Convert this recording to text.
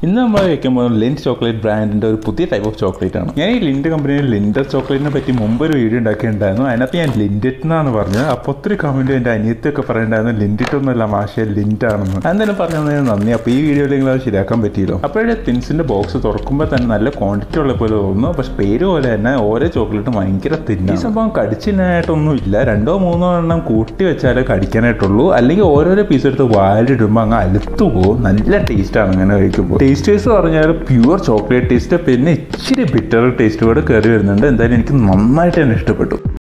ഇന്ന് നമ്മൾ കഴിക്കാൻ പോകുന്നത് ലിൻഡ് ചോക്ലേറ്റ് ബ്രാൻഡിന്റെ ഒരു പുതിയ ടൈപ്പ് ഓഫ് ചോക്ലേറ്റ് ആണ് ഞാൻ ഈ ലിൻഡ് കമ്പനിയിൽ ലിൻഡർ ചോക്ലേറ്റിനെ പറ്റി മുമ്പ് ഒരു വീഡിയോ ഉണ്ടാക്കിയിട്ടുണ്ടായിരുന്നു അതിനകത്ത് ഞാൻ ലിൻഡറ്റ് എന്നാണ് പറഞ്ഞത് അപ്പോൾ ഒത്തിരി കമന്റ് എൻ്റെ അനിയത്തൊക്കെ പറയുന്നുണ്ടായിരുന്നു ലിൻഡിറ്റ് ഒന്നുമല്ല മാഷെ ലിൻഡ് ആണെന്ന് എന്തായാലും പറഞ്ഞതിന് നന്ദി അപ്പോൾ ഈ വീഡിയോയിൽ നിങ്ങൾ അത് ശരിയാക്കാൻ പറ്റിയല്ലോ അപ്പോഴേ തിൻസിന്റെ ബോക്സ് തുറക്കുമ്പോൾ തന്നെ നല്ല ക്വാണ്ടിറ്റി ഉള്ള പോലെ തോന്നുന്നു പക്ഷെ പേര് പോലെ തന്നെ ഓരോ ചോക്ലേറ്റും ഭയങ്കര തിന്ന ഈ സംഭവം കടിച്ചിനായിട്ടൊന്നും ഇല്ല രണ്ടോ മൂന്നോ എണ്ണം കൂട്ടി വെച്ചാലേ കടിക്കാനായിട്ടുള്ളൂ അല്ലെങ്കിൽ ഓരോരോ പീസ് എടുത്ത് വാലിടുമ്പോൾ അങ്ങ് അലുത്തു പോകും നല്ല ടേസ്റ്റ് ആണ് അങ്ങനെ കഴിക്കുമ്പോൾ ടേസ്റ്റ് വൈസ് പറഞ്ഞാൽ പ്യുവർ ചോക്ലേറ്റ് ടേസ്റ്റ് പിന്നെ ഇച്ചിരി ബിറ്റർ ടേസ്റ്റ് കൂടെ കയറി വരുന്നുണ്ട് എന്തായാലും എനിക്ക് നന്നായിട്ട് തന്നെ ഇഷ്ടപ്പെട്ടു